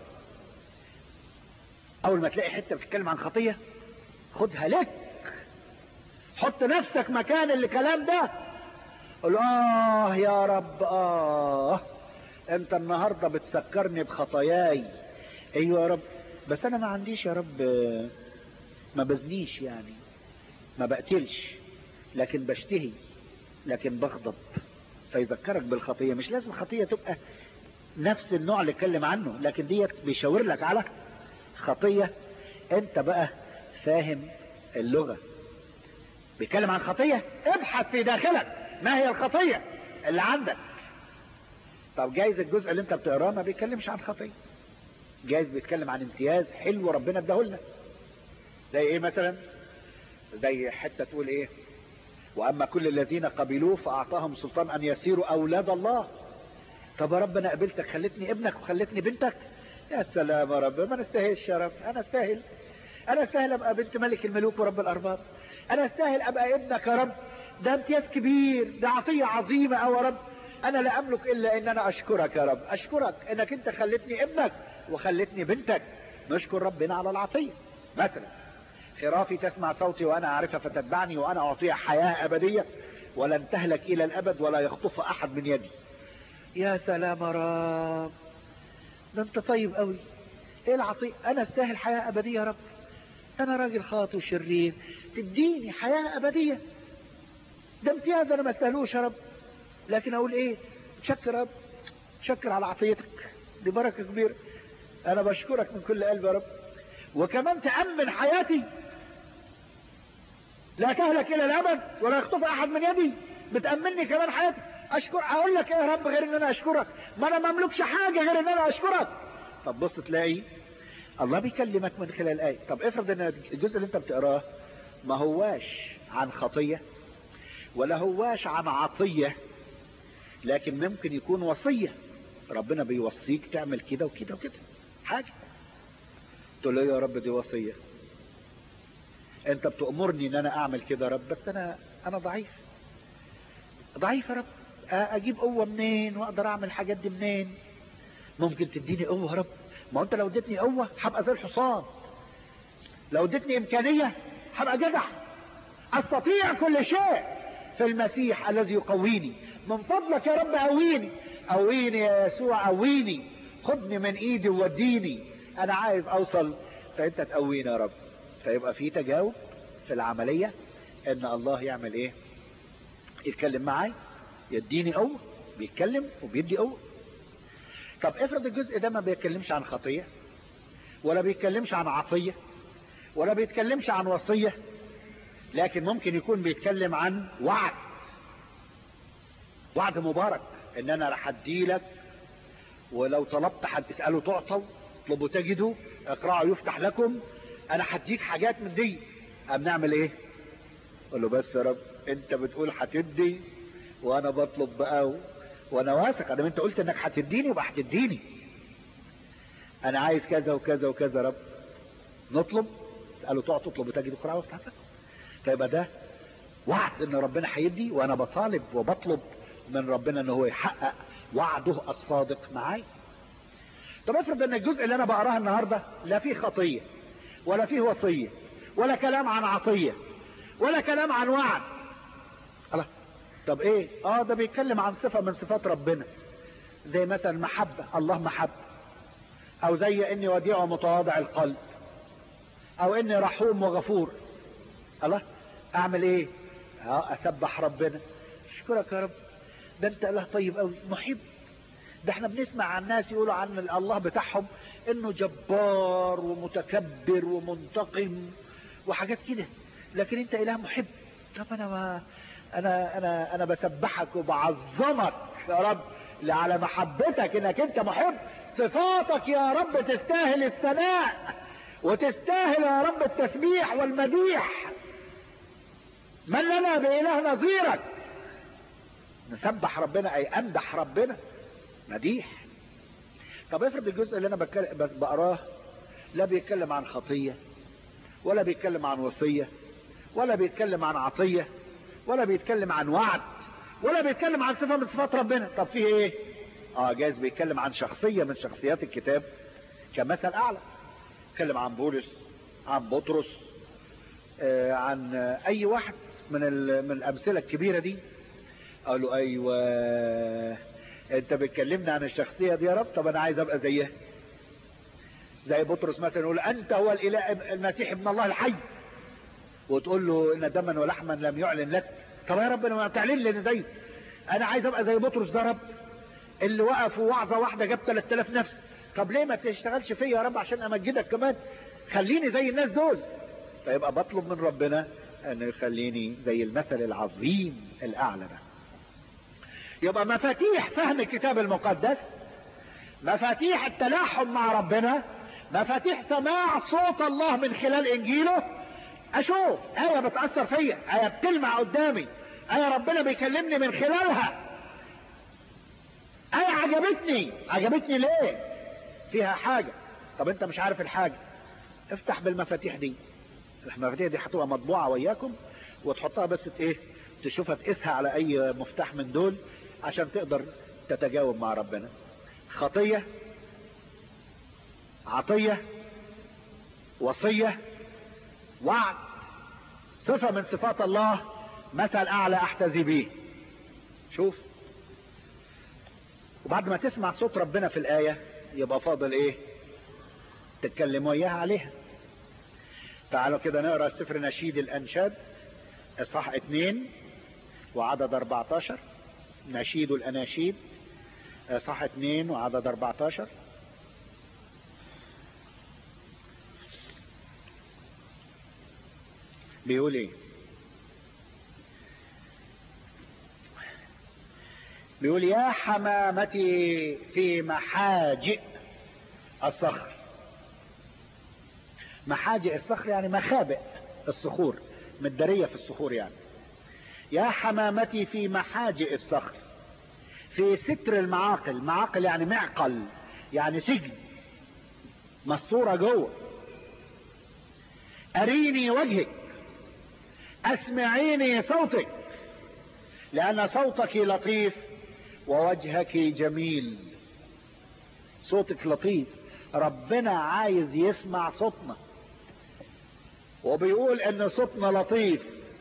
اول ما تلاقي حتة بتتكلم عن خطية خدها لك حط نفسك مكان الكلام ده قول اه يا رب اه انت النهاردة بتسكرني بخطاياي ايوه يا رب بس انا ما عنديش يا رب ما بزنيش يعني ما بقتلش لكن بشتهي لكن بغضب فيذكرك بالخطية مش لازم خطية تبقى نفس النوع اللي اتكلم عنه لكن ديت بيشاور لك على خطية انت بقى فاهم اللغة بيتكلم عن خطية ابحث في داخلك ما هي الخطية اللي عندك طب جايز الجزء اللي انت بتقراه ما بيتكلمش عن خطية جايز بيتكلم عن امتياز حلو ربنا اداهولنا زي ايه مثلا زي حتة تقول ايه واما كل الذين قبلوه فاعطاهم سلطان ان يسيروا اولاد الله طب يا رب انا قبلتك خلتني ابنك وخلتني بنتك يا سلام يا رب ما نستاهلش يا رب انا استاهل انا استاهل ابقى بنت ملك الملوك ورب الارباب انا استاهل ابقى ابنك يا رب ده امتياز كبير ده عطية عظيمة او يا رب انا لا املك الا ان انا اشكرك يا رب اشكرك انك انت خلتني ابنك وخلتني بنتك نشكر ربنا على العطية مثلا خرافي تسمع صوتي وانا اعرفها فتتبعني وانا اعطيها حياة ابدية ولن تهلك الى الابد ولا يخطف احد من يدي يا سلام يا رب ده انت طيب قوي ايه العطية انا استاهل حياة ابدية يا رب انا راجل خاطئ وشرير تديني حياة ابدية ده امتياز انا ما استاهلوش يا رب لكن اقول ايه شكر يا رب شكر على عطيتك دي بركة كبيرة انا بشكرك من كل قلبي يا رب وكمان تأمن حياتي لا تهلك الى الابد ولا يخطف احد من يدي بتأمني كمان حياتي اشكر اقول لك ايه يا رب غير ان انا اشكرك ما انا ما املكش حاجة غير ان انا اشكرك طب بص تلاقي الله بيكلمك من خلال الآية طب افرض ان الجزء اللي انت بتقراه ما هواش عن خطية ولا هواش عن عطية لكن ممكن يكون وصية ربنا بيوصيك تعمل كده وكده وكده حاجة تقول له يا رب دي وصية انت بتأمرني ان انا اعمل كده يا رب بس انا انا ضعيف ضعيف يا رب اجيب قوة منين واقدر اعمل الحاجات دي منين ممكن تديني قوة يا رب ما انت لو اديتني قوة هبقى زي الحصان لو اديتني امكانية هبقى جدع استطيع كل شيء في المسيح الذي يقويني من فضلك يا رب قويني قويني يا يسوع قويني خدني من ايدي ووديني انا عايز اوصل فانت تقويني يا رب فيبقى في تجاوب في العملية ان الله يعمل ايه يتكلم معاي يديني قوة بيتكلم وبيدي قوة طب افرض الجزء ده ما بيتكلمش عن خطية ولا بيتكلمش عن عطية ولا بيتكلمش عن وصية لكن ممكن يكون بيتكلم عن وعد وعد مبارك ان انا رح اديلك ولو طلبت حد تسأله تعطوا اطلبوا تجدوا اقرأوا يفتح لكم انا هديك حاجات من دي ام نعمل ايه قول له بس يا رب انت بتقول هتدي وانا بطلب بقى وانا واثق ادام انت قلت انك هتديني يبقى هتديني انا عايز كذا وكذا وكذا يا رب نطلب اساله تقعد تطلب وتجد قراءه وافتح لك فيبقى ده وعد ان ربنا هيدي وانا بطالب وبطلب من ربنا ان هو يحقق وعده الصادق معاي طب افرض ان الجزء اللي انا بقراه النهارده لا فيه خطيه ولا فيه وصيه ولا كلام عن عطيه ولا كلام عن وعد الله طب ايه اه ده بيتكلم عن صفه من صفات ربنا زي مثلا محبه الله محبه او زي اني وديع ومتواضع القلب او اني رحوم وغفور الله اعمل ايه اه اسبح ربنا اشكرك يا رب ده انت الله طيب قوي محب ده احنا بنسمع عن ناس يقولوا عن الله بتاعهم انه جبار ومتكبر ومنتقم وحاجات كده لكن انت اله محب طب انا ما انا انا انا بسبحك وبعظمك يا رب على محبتك انك انت محب صفاتك يا رب تستاهل الثناء وتستاهل يا رب التسبيح والمديح من لنا بإله نظيرك نسبح ربنا أي أمدح ربنا مديح طب افرض الجزء اللي أنا بس بقراه لا بيتكلم عن خطية ولا بيتكلم عن وصية ولا بيتكلم عن عطية ولا بيتكلم عن وعد ولا بيتكلم عن صفة من صفات ربنا طب فيه ايه اه جايز بيتكلم عن شخصية من شخصيات الكتاب كمثل اعلى بيتكلم عن بولس عن بطرس آه عن آه اي واحد من من الامثله الكبيره دي قالوا ايوه انت بتكلمنا عن الشخصيه دي يا رب طب انا عايز ابقى زيها زي بطرس مثلا يقول انت هو الاله المسيح ابن الله الحي وتقول له ان دما ولحما لم يعلن لك طب يا رب انا ما تعلن لي زيه انا عايز ابقى زي بطرس ده رب اللي وقف وعظه واحده جاب 3000 نفس طب ليه ما تشتغلش فيا يا رب عشان امجدك كمان خليني زي الناس دول فيبقى بطلب من ربنا انه يخليني زي المثل العظيم الاعلى ده يبقى مفاتيح فهم الكتاب المقدس مفاتيح التلاحم مع ربنا مفاتيح سماع صوت الله من خلال انجيله اشوف ايه بتأثر فيا ايه بتلمع قدامي آية ربنا بيكلمني من خلالها آية عجبتني عجبتني ليه فيها حاجة طب انت مش عارف الحاجة افتح بالمفاتيح دي المفاتيح دي هتبقى مطبوعة وياكم وتحطها بس ايه تشوفها تقيسها على اي مفتاح من دول عشان تقدر تتجاوب مع ربنا خطية عطية وصية وعد صفة من صفات الله مثل اعلى احتذي به شوف وبعد ما تسمع صوت ربنا في الآية يبقى فاضل ايه تتكلم وياها عليها تعالوا كده نقرا سفر نشيد الانشاد اصحاح اتنين وعدد 14 نشيد الاناشيد اصحاح اتنين وعدد 14 بيقول ايه بيقول يا حمامتي في محاجئ الصخر محاجئ الصخر يعني مخابئ الصخور متدارية في الصخور يعني يا حمامتي في محاجئ الصخر في ستر المعاقل معاقل يعني معقل يعني سجن مستورة جوه أريني وجهك أسمعيني صوتك لأن صوتك لطيف ووجهك جميل صوتك لطيف ربنا عايز يسمع صوتنا وبيقول ان صوتنا لطيف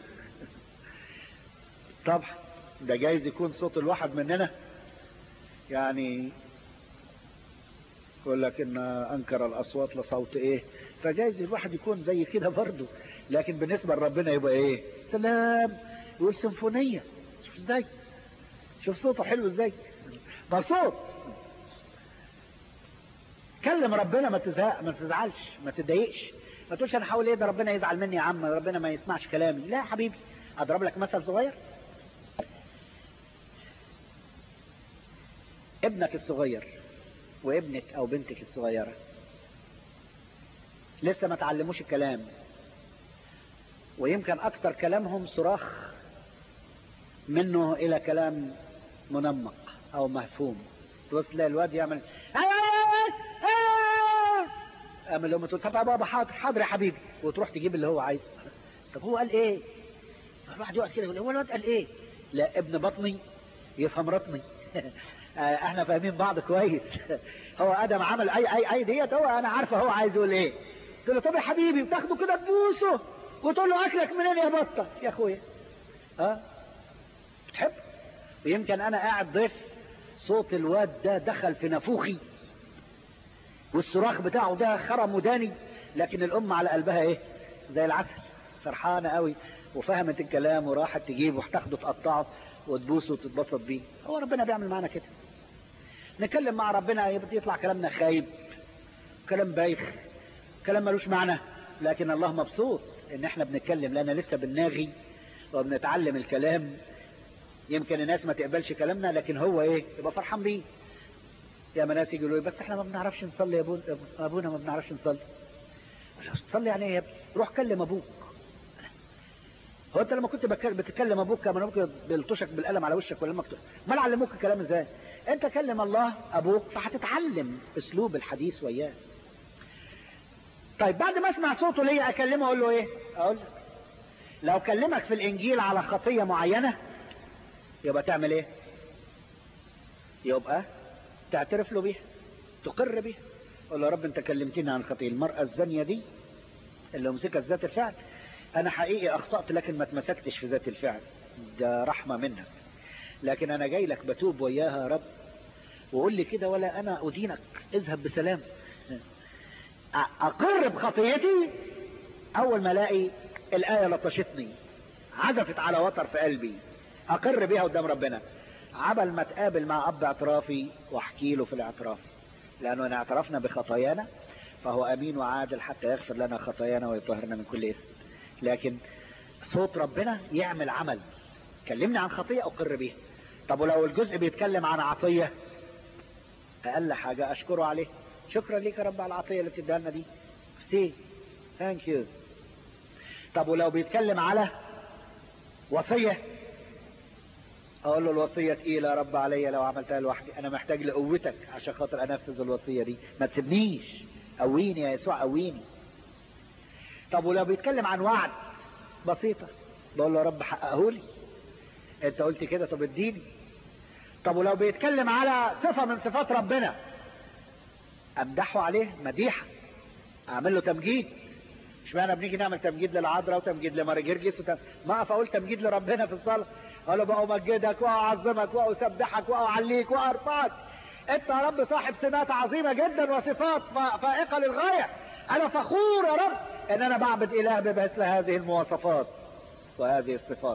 طبعا ده جايز يكون صوت الواحد مننا يعني يقول لك ان انكر الاصوات لصوت ايه فجايز الواحد يكون زي كده برضه لكن بالنسبه لربنا يبقى ايه سلام يقول سيمفونيه شوف ازاي شوف صوته حلو ازاي ده صوت كلم ربنا ما تزهق ما تزعلش ما تضايقش ما تقولش انا حاول ايه ده ربنا يزعل مني يا عم ربنا ما يسمعش كلامي لا يا حبيبي اضرب لك مثل صغير ابنك الصغير وابنك او بنتك الصغيرة لسه ما تعلموش الكلام ويمكن اكتر كلامهم صراخ منه الى كلام منمق او مفهوم تبص تلاقي الواد يعمل اما لو تقول طب يا بابا حاضر حاضر يا حبيبي وتروح تجيب اللي هو عايزه طب هو قال ايه الواحد يقعد كده يقول هو الواد قال ايه لا ابن بطني يفهم رطني احنا فاهمين بعض كويس هو ادم عمل اي اي اي ديت هو انا عارفه هو عايز يقول ايه تقول له طب يا حبيبي بتاخده كده تبوسه وتقول له اكلك منين يا بطه يا اخويا ها بتحب ويمكن انا قاعد ضيف صوت الواد ده دخل في نافوخي والصراخ بتاعه ده خرم وداني لكن الام على قلبها ايه زي العسل فرحانه قوي وفهمت الكلام وراحت تجيبه وتاخده تقطعه وتبوسه وتتبسط بيه هو ربنا بيعمل معانا كده نتكلم مع ربنا يطلع كلامنا خايب كلام بايخ كلام ملوش معنى لكن الله مبسوط ان احنا بنتكلم لان لسه بنناغي وبنتعلم الكلام يمكن الناس ما تقبلش كلامنا لكن هو ايه يبقى فرحان بيه يا ناس يقولوا بس احنا ما بنعرفش نصلي يا ابونا ابونا ما بنعرفش نصلي تصلي يعني ايه يا ابني روح كلم ابوك هو انت لما كنت بتكلم ابوك كان ممكن بيلطشك بالقلم على وشك ولا مكتوب ما علموك الكلام ازاي انت كلم الله ابوك فهتتعلم اسلوب الحديث وياه طيب بعد ما اسمع صوته ليه اكلمه اقول له ايه اقول لك لو كلمك في الانجيل على خطية معينة يبقى تعمل ايه يبقى تعترف له بيها تقر بيها قول له يا رب انت كلمتني عن خطية المرأة الزانية دي اللي مسكت ذات الفعل انا حقيقي اخطأت لكن ما اتمسكتش في ذات الفعل ده رحمة منك لكن انا جاي لك بتوب وياها يا رب وقول لي كده ولا انا ادينك اذهب بسلام اقر بخطيتي اول ما الاقي الايه لطشتني عزفت على وتر في قلبي اقر بيها قدام ربنا عبل ما تقابل مع اب اعترافي واحكي له في الاعتراف لانه ان اعترفنا بخطايانا فهو امين وعادل حتى يغفر لنا خطايانا ويطهرنا من كل اسم لكن صوت ربنا يعمل عمل كلمني عن خطية اقر بيها طب ولو الجزء بيتكلم عن عطية اقل حاجة اشكره عليه شكرا ليك يا رب على العطية اللي بتديها لنا دي سي ثانك يو طب ولو بيتكلم على وصية اقول له الوصية تقيلة يا رب عليا لو عملتها لوحدي انا محتاج لقوتك عشان خاطر انفذ الوصية دي ما تسيبنيش قويني يا يسوع قويني طب ولو بيتكلم عن وعد بسيطة بقول له يا رب حققه لي انت قلت كده طب اديني طب ولو بيتكلم على صفة من صفات ربنا امدحه عليه مديحة اعمل له تمجيد اشمعنى بنيجي نعمل تمجيد للعذراء وتمجيد لماري جرجس وتم... ما اقف اقول تمجيد لربنا في الصلاه اقول له بقى امجدك واعظمك واسبحك واعليك وارفعك انت يا رب صاحب سمات عظيمه جدا وصفات فائقه للغايه انا فخور يا رب ان انا بعبد اله بمثل هذه المواصفات وهذه الصفات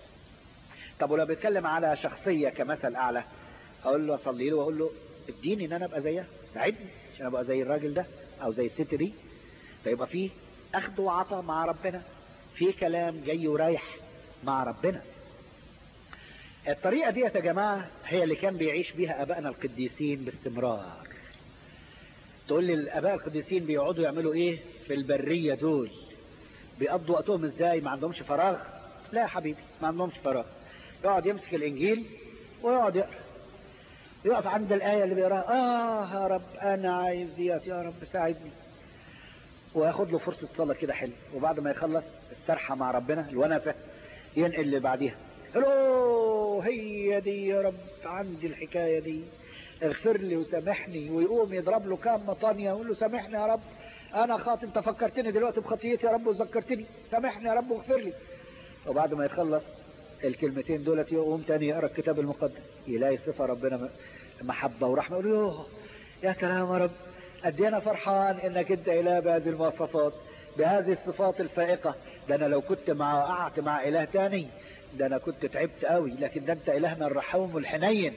طب ولو بيتكلم على شخصيه كمثل اعلى اقول له اصلي له واقول له اديني ان انا ابقى زيها ساعدني عشان ابقى زي الراجل ده او زي الست دي فيبقى فيه اخذ وعطاء مع ربنا في كلام جاي ورايح مع ربنا الطريقة دي يا جماعة هي اللي كان بيعيش بيها ابائنا القديسين باستمرار تقول لي الاباء القديسين بيقعدوا يعملوا ايه في البرية دول بيقضوا وقتهم ازاي ما عندهمش فراغ لا يا حبيبي ما عندهمش فراغ يقعد يمسك الانجيل ويقعد يقرا يقف عند الآية اللي بيقراها آه يا رب أنا عايز ديت يا رب ساعدني وياخد له فرصة صلاة كده حلو وبعد ما يخلص السرحة مع ربنا الونسة ينقل اللي بعديها الو هي دي يا رب عندي الحكاية دي اغفر لي وسامحني ويقوم يضرب له كام مطانية ويقول له سامحني يا رب انا خاطئ انت فكرتني دلوقتي بخطيتي يا رب وذكرتني سامحني يا رب واغفر لي وبعد ما يخلص الكلمتين دولت يقوم تاني يقرا الكتاب المقدس يلاقي صفة ربنا محبة ورحمة يقول يوه يا سلام يا رب قد انا فرحان انك انت اله بهذه المواصفات بهذه الصفات الفائقة ده انا لو كنت مع قعدت مع اله تاني ده انا كنت تعبت قوي لكن ده انت الهنا الرحوم والحنين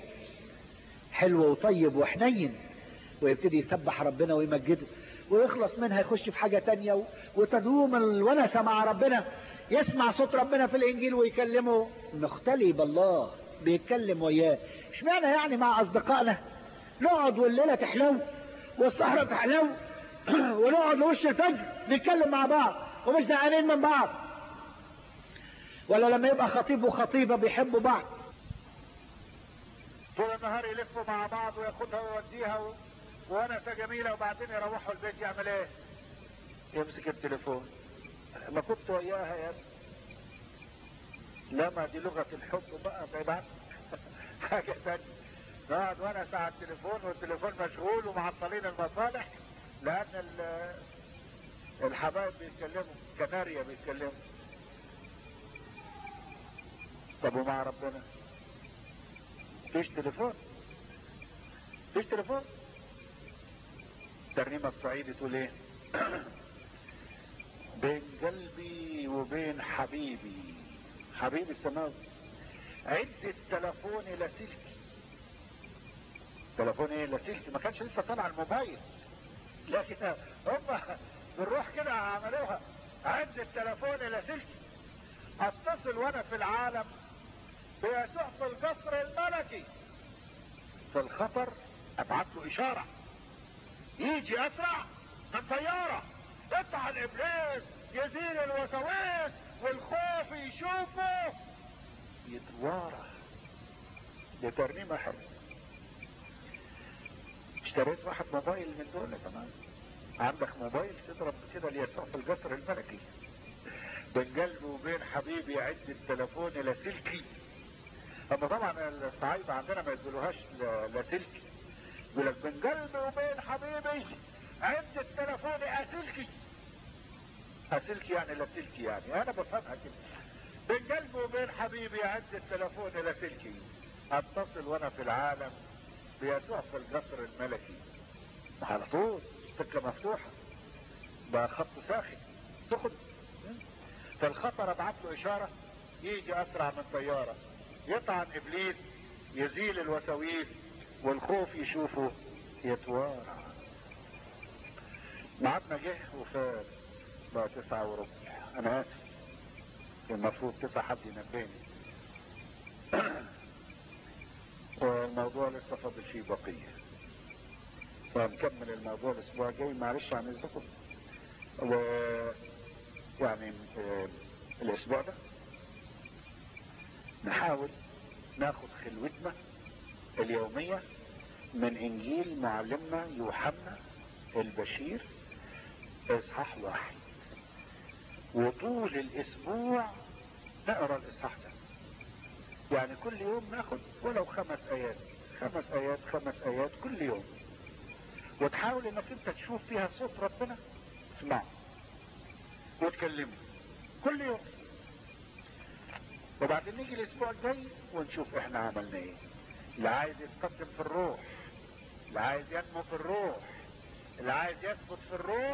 حلو وطيب وحنين ويبتدي يسبح ربنا ويمجده ويخلص منها يخش في حاجة تانية وتدوم الونسة مع ربنا يسمع صوت ربنا في الانجيل ويكلمه مختلي بالله بيتكلم وياه اشمعنى يعني مع اصدقائنا نقعد والليلة تحلو والسهرة تحلو ونقعد لوش الفجر نتكلم مع بعض ومش زهقانين من بعض ولا لما يبقى خطيب وخطيبة بيحبوا بعض طول النهار يلفوا مع بعض وياخدها ويوديها و... ونسة جميلة وبعدين يروحوا البيت يعمل ايه يمسك التليفون ما كنت وياها يا ابني لا ما دي لغة الحب بقى بعد حاجة تانية نقعد وانا على التليفون والتليفون مشغول ومعطلين المصالح لان الحبايب بيتكلموا كناريا بيتكلموا طب ومع ربنا فيش تليفون فيش تليفون ترنيمة الصعيدي تقول ايه بين قلبي وبين حبيبي حبيبي السماوي عد التلفون لاسلكي تلفون ايه لاسلكي ما كانش لسه طالع الموبايل لكن هم بنروح كده عملوها عد التلفون لاسلكي اتصل وانا في العالم بيسوع في القصر الملكي في الخطر ابعت له اشاره يجي اسرع من طياره يطلع الابليس يزيل الوساوس والخوف يشوفه يتوارى دي ترنيمه حلوه اشتريت واحد موبايل من دول تمام عندك موبايل تضرب كده ليسوع في القصر الملكي بين قلبي وبين حبيبي عد التلفون لاسلكي اما طبعا الصعايدة عندنا ما يقولوهاش لاسلكي يقول لك بين قلبي وبين حبيبي عد التلفون اسلكي اسلكي يعني لاسلكي يعني انا بفهمها كده بين قلبي وبين حبيبي عد التلفون لاسلكي اتصل وانا في العالم بيسوع في القصر الملكي على طول سكه مفتوحه بقى خط ساخن تاخد فالخطر ابعت له اشاره يجي اسرع من طياره يطعن ابليس يزيل الوساويس والخوف يشوفه يتوارى بعدنا جه وفات بقى تسعة وربع انا اسف المفروض تسعة حد ينبهني والموضوع لسه فاضل فيه بقية فنكمل الموضوع الاسبوع الجاي معلش عن اذنكم و يعني آه الاسبوع ده نحاول ناخد خلوتنا اليومية من انجيل معلمنا يوحنا البشير اصحاح واحد وطول الاسبوع نقرا الاصحاح ده يعني كل يوم ناخد ولو خمس ايات خمس ايات خمس ايات كل يوم وتحاول انك انت تشوف فيها صوت ربنا اسمعه وتكلمه كل يوم وبعدين نيجي الاسبوع الجاي ونشوف احنا عملنا ايه اللي عايز يتقدم في الروح اللي عايز ينمو في الروح اللي عايز يثبت في الروح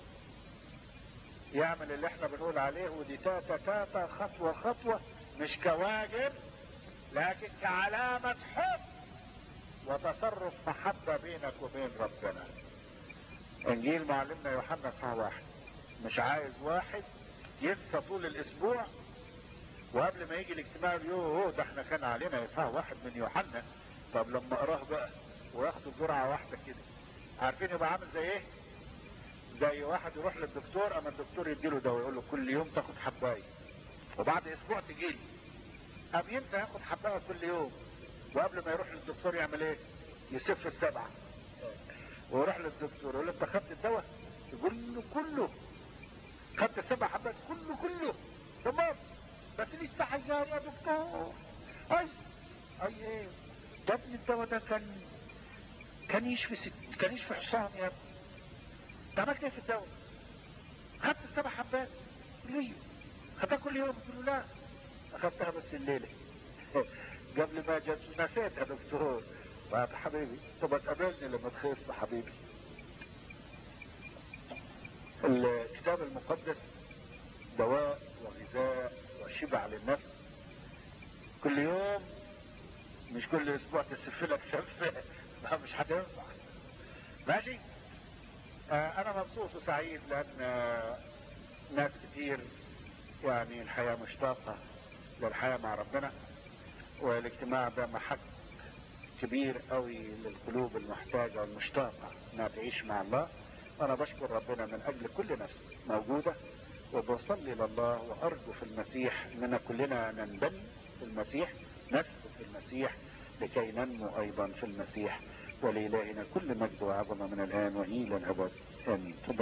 يعمل اللي احنا بنقول عليه ودي تاتا تاتا خطوة خطوة مش كواجب لكن كعلامة حب وتصرف محبة بينك وبين ربنا انجيل معلمنا يوحنا صح واحد مش عايز واحد ينسى طول الاسبوع وقبل ما يجي الاجتماع يوه ده احنا كان علينا يصح واحد من يوحنا طب لما اقراه بقى وياخدوا جرعة واحدة كده عارفين يبقى عامل زي ايه زي واحد يروح للدكتور اما الدكتور يديله دواء يقول له كل يوم تاخد حبايه وبعد اسبوع تجيلي قام ينسى ياخد حبايه كل يوم وقبل ما يروح للدكتور يعمل ايه يسف السبعه ويروح للدكتور يقول له انت خدت الدواء يقول له كله خدت سبع حبات كله كله تمام بس لسه حجار يا دكتور اي اي ايه ده ابن الدواء ده كان كان يشفي ست كان يشفي حصان يا ابني انت عملت ايه في الدواء خدت السبع حبات ليه خدتها كل يوم قلت له لا اخدتها بس الليله قبل ما جت نسيت يا دكتور طب حبيبي طب تقابلني لما تخف حبيبي الكتاب المقدس دواء وغذاء وشبع للنفس كل يوم مش كل اسبوع تسف لك سفه ما مش هتنفع ماشي آه انا مبسوط وسعيد لان آه ناس كتير يعني الحياة مشتاقة للحياة مع ربنا والاجتماع ده محك كبير قوي للقلوب المحتاجة والمشتاقة انها تعيش مع الله انا بشكر ربنا من اجل كل نفس موجودة وبصلي لله وارجو في المسيح اننا كلنا ننبني في المسيح نثبت في المسيح لكي ننمو ايضا في المسيح ولإلهنا كل مجد وعظمة من الان والى الابد امين